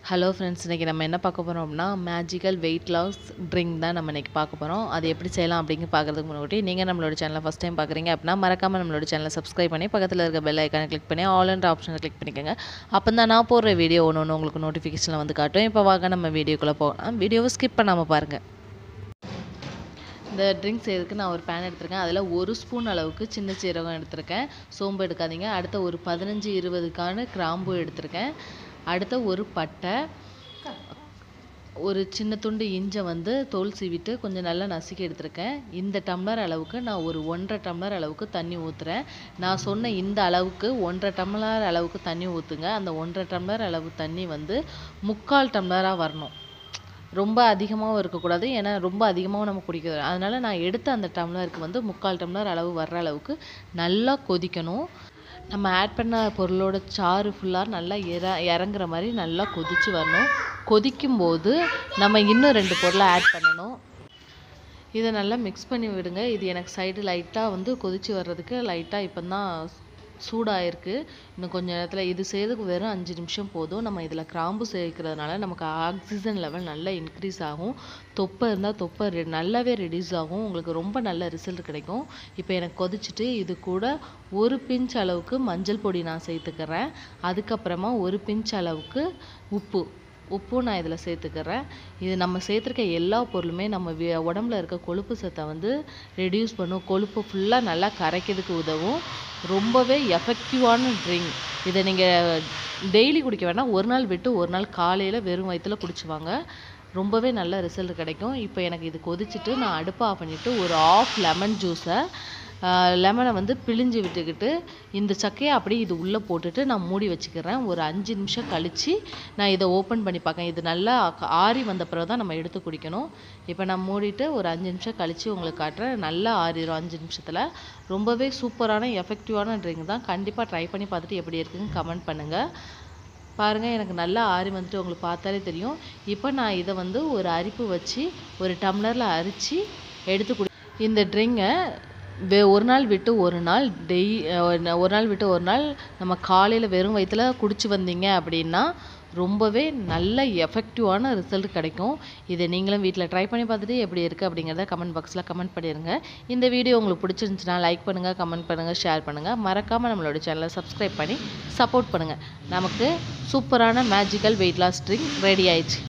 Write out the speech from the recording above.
hello friends இன்றைக்கி நம்ம என்ன பார்க்க போகிறோம் அப்படின்னா மேஜிக்கல் வெயிட் லாஸ் ட்ரிங்க் தான் நம்ம இன்றைக்கி பார்க்க போகிறோம் அது எப்படி செய்யலாம் அப்படிங்க பார்க்குறதுக்கு முன்னாடி நீங்கள் நம்மளோட சேனலை ஃபஸ்ட் டைம் பார்க்குறீங்க அப்படின்னா மறக்காமல் நம்மளோட சேனலை சப்ஸ்கிரைப் பண்ணி பக்கத்தில் இருக்க பெல் ஐக்கானை கிளிக் பண்ணி ஆல் அண்ட் ஆப்ஷனை கிளிக் பண்ணிக்கோங்க அப்போ தான் நான் போடுற வீடியோ ஒன்று ஒன்று உங்களுக்கு நோட்டிஃபிகேஷனில் வந்து காட்டும் இப்போ வாங்க நம்ம வீடியோக்குள்ளே போகலாம் வீடியோவை ஸ்கிப் பண்ணாமல் பாருங்கள் இந்த ட்ரிங்க் செய்யறதுக்கு நான் ஒரு பேன் எடுத்திருக்கேன் அதில் ஒரு ஸ்பூன் அளவுக்கு சின்ன சீரகம் எடுத்திருக்கேன் சோம்பு எடுக்காதீங்க அடுத்த ஒரு பதினஞ்சு இருபதுக்கான கிராம்பு எடுத்திருக்கேன் அடுத்த ஒரு பட்டை ஒரு சின்ன துண்டு இஞ்சை வந்து தோல் சீவிட்டு கொஞ்சம் நல்லா நசுக்கி எடுத்திருக்கேன் இந்த டம்ளர் அளவுக்கு நான் ஒரு ஒன்றரை டம்ளர் அளவுக்கு தண்ணி ஊற்றுறேன் நான் சொன்ன இந்த அளவுக்கு ஒன்றரை டம்ளர் அளவுக்கு தண்ணி ஊற்றுங்க அந்த ஒன்றரை டம்ளர் அளவு தண்ணி வந்து முக்கால் டம்ளராக வரணும் ரொம்ப அதிகமாகவும் இருக்கக்கூடாது ஏன்னா ரொம்ப அதிகமாகவும் நம்ம குடிக்கிறது அதனால் நான் எடுத்த அந்த டம்ளருக்கு வந்து முக்கால் டம்ளர் அளவு வர்ற அளவுக்கு நல்லா கொதிக்கணும் நம்ம ஆட் பண்ண பொருளோட சாறு ஃபுல்லாக நல்லா இற இறங்குற மாதிரி நல்லா கொதித்து வரணும் கொதிக்கும் போது நம்ம இன்னும் ரெண்டு பொருளை ஆட் பண்ணணும் இதை நல்லா மிக்ஸ் பண்ணி விடுங்க இது எனக்கு சைடு லைட்டாக வந்து கொதித்து வர்றதுக்கு லைட்டாக இப்போ தான் சூடாயிருக்கு இன்னும் கொஞ்ச நேரத்தில் இது செய்யறதுக்கு வெறும் அஞ்சு நிமிஷம் போதும் நம்ம இதில் கிராம்பு சேர்க்கறதுனால நமக்கு ஆக்சிஜன் லெவல் நல்லா இன்க்ரீஸ் ஆகும் தொப்பை இருந்தால் தொப்பை ரெ நல்லாவே ரெடியூஸ் ஆகும் உங்களுக்கு ரொம்ப நல்ல ரிசல்ட் கிடைக்கும் இப்போ எனக்கு கொதிச்சுட்டு இது கூட ஒரு பிஞ்ச் அளவுக்கு மஞ்சள் பொடி நான் சேர்த்துக்கிறேன் அதுக்கப்புறமா ஒரு பிஞ்ச் அளவுக்கு உப்பு உப்பும் நான் இதில் சேர்த்துக்கிறேன் இது நம்ம சேர்த்துருக்க எல்லா பொருளுமே நம்ம வி- உடம்புல இருக்க கொழுப்பு சத்தை வந்து ரெடியூஸ் பண்ணும் கொழுப்பு ஃபுல்லாக நல்லா கரைக்கிறதுக்கு உதவும் ரொம்பவே எஃபெக்டிவான ட்ரிங்க் இதை நீங்கள் டெய்லி குடிக்க வேணாம் ஒரு நாள் விட்டு ஒரு நாள் காலையில் வெறும் வயிற்றுல குடிச்சுவாங்க ரொம்பவே நல்ல ரிசல்ட் கிடைக்கும் இப்போ எனக்கு இது கொதிச்சுட்டு நான் அடுப்பை ஆஃப் பண்ணிவிட்டு ஒரு ஆஃப் லெமன் ஜூஸை லெமனை வந்து பிழிஞ்சு விட்டுக்கிட்டு இந்த சக்கையை அப்படியே இது உள்ளே போட்டுட்டு நான் மூடி வச்சுக்கிறேன் ஒரு அஞ்சு நிமிஷம் கழித்து நான் இதை ஓப்பன் பண்ணி பார்க்கேன் இது நல்லா க- ஆறி வந்த பிறகு தான் நம்ம எடுத்து குடிக்கணும் இப்போ நான் மூடிட்டு ஒரு அஞ்சு நிமிஷம் கழித்து உங்களுக்கு காட்டுறேன் நல்லா ஆறிடும் அஞ்சு நிமிஷத்தில் ரொம்பவே சூப்பரான எஃபெக்டிவான ட்ரிங்க் தான் கண்டிப்பாக ட்ரை பண்ணி பார்த்துட்டு எப்படி இருக்குன்னு கமெண்ட் பண்ணுங்கள் பாருங்கள் எனக்கு நல்லா ஆறி வந்துட்டு உங்களுக்கு பார்த்தாலே தெரியும் இப்போ நான் இதை வந்து ஒரு அரிப்பு வச்சு ஒரு டம்ளரில் அரித்து எடுத்து குடி இந்த ட்ரிங்கை வே ஒரு நாள் விட்டு ஒரு நாள் டெய் ஒரு நாள் விட்டு ஒரு நாள் நம்ம காலையில் வெறும் வயிற்றுல குடிச்சு வந்தீங்க அப்படின்னா ரொம்பவே நல்ல எஃபெக்டிவான ரிசல்ட் கிடைக்கும் இதை நீங்களும் வீட்டில் ட்ரை பண்ணி பார்த்துட்டு எப்படி இருக்குது அப்படிங்கிறத கமெண்ட் பாக்ஸில் கமெண்ட் பண்ணிடுங்க இந்த வீடியோ உங்களுக்கு பிடிச்சிருந்துச்சுன்னா லைக் பண்ணுங்கள் கமெண்ட் பண்ணுங்கள் ஷேர் பண்ணுங்கள் மறக்காமல் நம்மளோட சேனலை சப்ஸ்கிரைப் பண்ணி சப்போர்ட் பண்ணுங்கள் நமக்கு சூப்பரான magical weight loss drink ready ஆயிடுச்சு